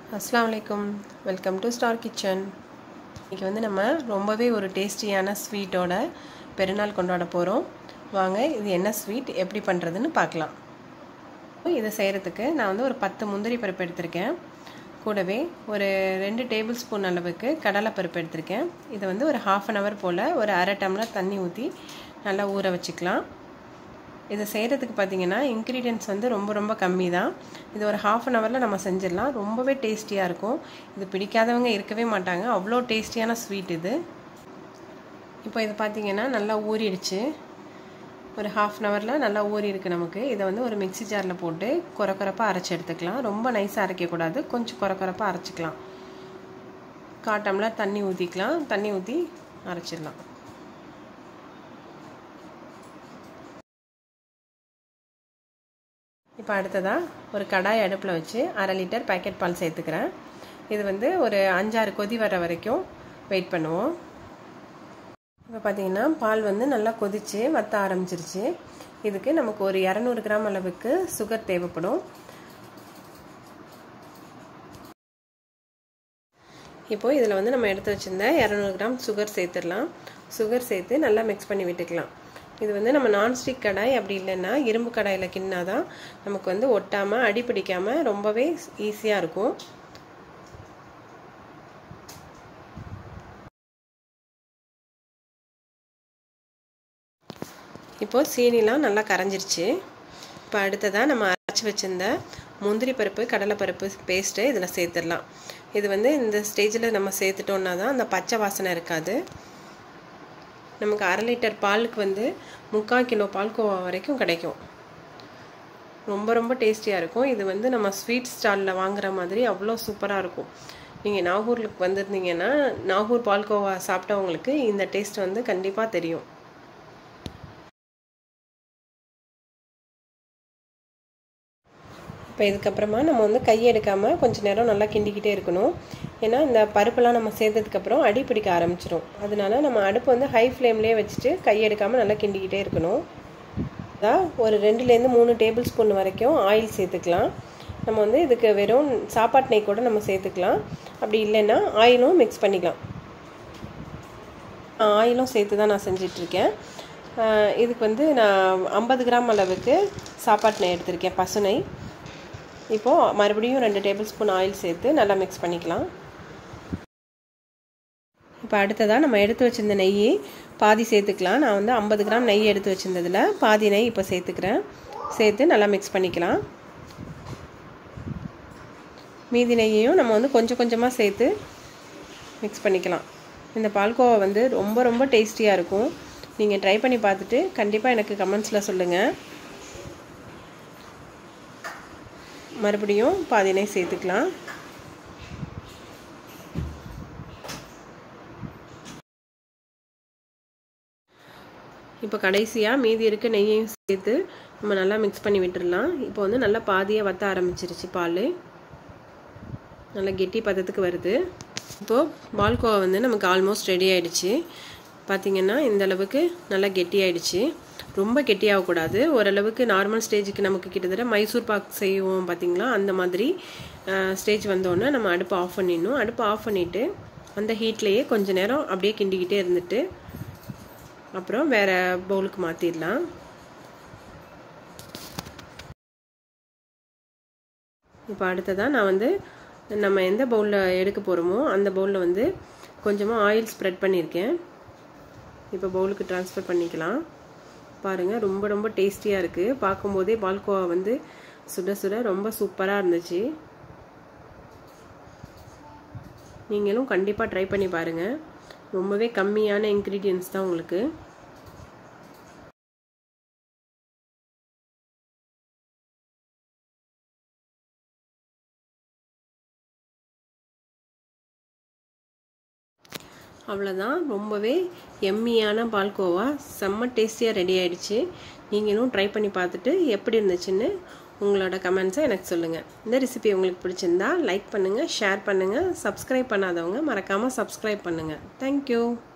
அஸ்ஸலாமு அலைக்கும் welcome to star kitchen இன்றைக்கி வந்து நம்ம ரொம்பவே ஒரு டேஸ்டியான ஸ்வீட்டோட பெருநாள் கொண்டாட போகிறோம் வாங்க இது என்ன ஸ்வீட் எப்படி பண்ணுறதுன்னு பார்க்கலாம் இதை செய்கிறதுக்கு நான் வந்து ஒரு பத்து முந்திரி பருப்பு எடுத்திருக்கேன் கூடவே ஒரு ரெண்டு டேபிள் ஸ்பூன் அளவுக்கு கடலை பருப்பு எடுத்திருக்கேன் இதை வந்து ஒரு ஹாஃப் அன் ஹவர் போல் ஒரு அரை டம்ளர் தண்ணி ஊற்றி நல்லா ஊற வச்சுக்கலாம் இதை செய்கிறதுக்கு பார்த்தீங்கன்னா இன்க்ரீடியன்ட்ஸ் வந்து ரொம்ப ரொம்ப கம்மி தான் இது ஒரு ஹாஃப் அன் ஹவரில் நம்ம செஞ்சிடலாம் ரொம்பவே டேஸ்டியாக இருக்கும் இது பிடிக்காதவங்க இருக்கவே மாட்டாங்க அவ்வளோ டேஸ்டியான ஸ்வீட் இது இப்போ இது பார்த்தீங்கன்னா நல்லா ஊறிடுச்சு ஒரு ஹாஃப் அன் ஹவரில் நல்லா ஊறி இருக்குது நமக்கு இதை வந்து ஒரு மிக்சி ஜாரில் போட்டு குறை குறைப்பாக அரைச்சி எடுத்துக்கலாம் ரொம்ப நைஸாக அரைக்கக்கூடாது கொஞ்சம் குறை குறைப்பாக அரைச்சிக்கலாம் கால் டம்ளர் தண்ணி ஊற்றிக்கலாம் தண்ணி ஊற்றி அரைச்சிடலாம் இப்போ அடுத்ததாக ஒரு கடாய் அடுப்பில் வச்சு அரை லிட்டர் பேக்கெட் பால் சேர்த்துக்கிறேன் இது வந்து ஒரு அஞ்சாறு கொதி வர வரைக்கும் வெயிட் பண்ணுவோம் இப்போ பார்த்தீங்கன்னா பால் வந்து நல்லா கொதித்து வத்த ஆரம்பிச்சிருச்சு இதுக்கு நமக்கு ஒரு இரநூறு கிராம் அளவுக்கு சுகர் தேவைப்படும் இப்போ இதில் வந்து நம்ம எடுத்து வச்சுருந்த இரநூறு கிராம் சுகர் சேர்த்துடலாம் சுகர் சேர்த்து நல்லா மிக்ஸ் பண்ணி விட்டுக்கலாம் இது வந்து நம்ம நான்ஸ்டிக் கடாய் அப்படி இல்லைன்னா இரும்பு கடாயில் கிண்ணா தான் நமக்கு வந்து ஒட்டாமல் அடி பிடிக்காமல் ரொம்பவே ஈஸியாக இருக்கும் இப்போது சீனிலாம் நல்லா கரைஞ்சிருச்சு இப்போ அடுத்ததாக நம்ம அரைச்சி வச்சுருந்த முந்திரி பருப்பு கடலைப்பருப்பு பேஸ்ட்டு இதில் சேர்த்துடலாம் இது வந்து இந்த ஸ்டேஜில் நம்ம சேர்த்துட்டோன்னா தான் அந்த பச்சை வாசனை இருக்காது நமக்கு அரை லிட்டர் பாலுக்கு வந்து முக்கால் கிலோ பால்கோவா வரைக்கும் கிடைக்கும் ரொம்ப ரொம்ப டேஸ்டியாக இருக்கும் இது வந்து நம்ம ஸ்வீட் ஸ்டாலில் வாங்குற மாதிரி அவ்வளோ சூப்பராக இருக்கும் நீங்கள் நாகூருக்கு வந்திருந்தீங்கன்னா நாகூர் பால்கோவா சாப்பிட்டவங்களுக்கு இந்த டேஸ்ட் வந்து கண்டிப்பாக தெரியும் இப்போ இதுக்கப்புறமா நம்ம வந்து கையை எடுக்காமல் கொஞ்சம் நேரம் நல்லா கிண்டிக்கிட்டே இருக்கணும் ஏன்னா இந்த பருப்பெல்லாம் நம்ம சேர்த்ததுக்கப்புறம் அடி பிடிக்க ஆரம்பிச்சிடும் அதனால நம்ம அடுப்பு வந்து ஹை ஃப்ளேம்லேயே வச்சுட்டு கை எடுக்காமல் நல்லா கிண்டிக்கிட்டே இருக்கணும் அதான் ஒரு ரெண்டுலேருந்து மூணு டேபிள் ஸ்பூன் வரைக்கும் ஆயில் சேர்த்துக்கலாம் நம்ம வந்து இதுக்கு வெறும் சாப்பாட்டு நெய் கூட நம்ம சேர்த்துக்கலாம் அப்படி இல்லைன்னா ஆயிலும் மிக்ஸ் பண்ணிக்கலாம் ஆயிலும் சேர்த்து தான் நான் செஞ்சிட்ருக்கேன் இதுக்கு வந்து நான் ஐம்பது கிராம் அளவுக்கு சாப்பாட்டு நெய் எடுத்திருக்கேன் பசு நெய் இப்போது மறுபடியும் ரெண்டு டேபிள் ஸ்பூன் ஆயில் சேர்த்து நல்லா மிக்ஸ் பண்ணிக்கலாம் இப்போ அடுத்ததாக நம்ம எடுத்து வச்சுருந்த நெய் பாதி சேர்த்துக்கலாம் நான் வந்து ஐம்பது கிராம் நெய் எடுத்து வச்சுருந்ததில் பாதி நெய் இப்போ சேர்த்துக்கிறேன் சேர்த்து நல்லா மிக்ஸ் பண்ணிக்கலாம் மீதி நெய்யையும் நம்ம வந்து கொஞ்சம் கொஞ்சமாக சேர்த்து மிக்ஸ் பண்ணிக்கலாம் இந்த பால்கோவா வந்து ரொம்ப ரொம்ப டேஸ்டியாக இருக்கும் நீங்கள் ட்ரை பண்ணி பார்த்துட்டு கண்டிப்பாக எனக்கு கமெண்ட்ஸில் சொல்லுங்கள் மறுபடியும் பாதி நெய் சேர்த்துக்கலாம் இப்போ கடைசியாக மீதி இருக்க நெய்யையும் சேர்த்து நம்ம நல்லா மிக்ஸ் பண்ணி விட்டுடலாம் இப்போ வந்து நல்லா பாதியாக வத்த ஆரம்பிச்சிருச்சு பால் நல்லா கெட்டி பதத்துக்கு வருது இப்போது பால்கோவா வந்து நமக்கு ஆல்மோஸ்ட் ரெடி ஆகிடுச்சு பார்த்திங்கன்னா இந்த அளவுக்கு நல்லா கெட்டி ஆகிடுச்சு ரொம்ப கெட்டியாகக்கூடாது ஓரளவுக்கு நார்மல் ஸ்டேஜுக்கு நமக்கு கிட்டத்தட்ட மைசூர் பாக் செய்வோம் பார்த்திங்களா அந்த மாதிரி ஸ்டேஜ் வந்தோடனே நம்ம அடுப்பை ஆஃப் பண்ணிடணும் அடுப்பை ஆஃப் பண்ணிவிட்டு அந்த ஹீட்லேயே கொஞ்சம் நேரம் அப்படியே கிண்டிக்கிட்டே இருந்துட்டு அப்புறம் வேறு பவுலுக்கு மாற்றிடலாம் இப்போ அடுத்ததாக நான் வந்து நம்ம எந்த பவுலில் எடுக்க போகிறோமோ அந்த பவுலில் வந்து கொஞ்சமாக ஆயில் ஸ்ப்ரெட் பண்ணியிருக்கேன் இப்போ பவுலுக்கு ட்ரான்ஸ்ஃபர் பண்ணிக்கலாம் பாருங்கள் ரொம்ப ரொம்ப டேஸ்டியாக இருக்குது பார்க்கும்போதே பால்கோவா வந்து சுட சுட ரொம்ப சூப்பராக இருந்துச்சு நீங்களும் கண்டிப்பாக ட்ரை பண்ணி பாருங்கள் ரொம்பவே கம்மியான இன்க்ரீடியன்ஸ் தான் உங்களுக்கு அவ்வளோதான் ரொம்பவே எம்மியான பால்கோவா செம்ம டேஸ்டியாக ரெடி ஆகிடுச்சு நீங்களும் ட்ரை பண்ணி பார்த்துட்டு எப்படி இருந்துச்சுன்னு உங்களோட கமெண்ட்ஸை எனக்கு சொல்லுங்கள் இந்த ரெசிபி உங்களுக்கு பிடிச்சிருந்தா லைக் பண்ணுங்கள் ஷேர் பண்ணுங்கள் சப்ஸ்கிரைப் பண்ணாதவங்க மறக்காமல் சப்ஸ்கிரைப் பண்ணுங்கள் தேங்க்யூ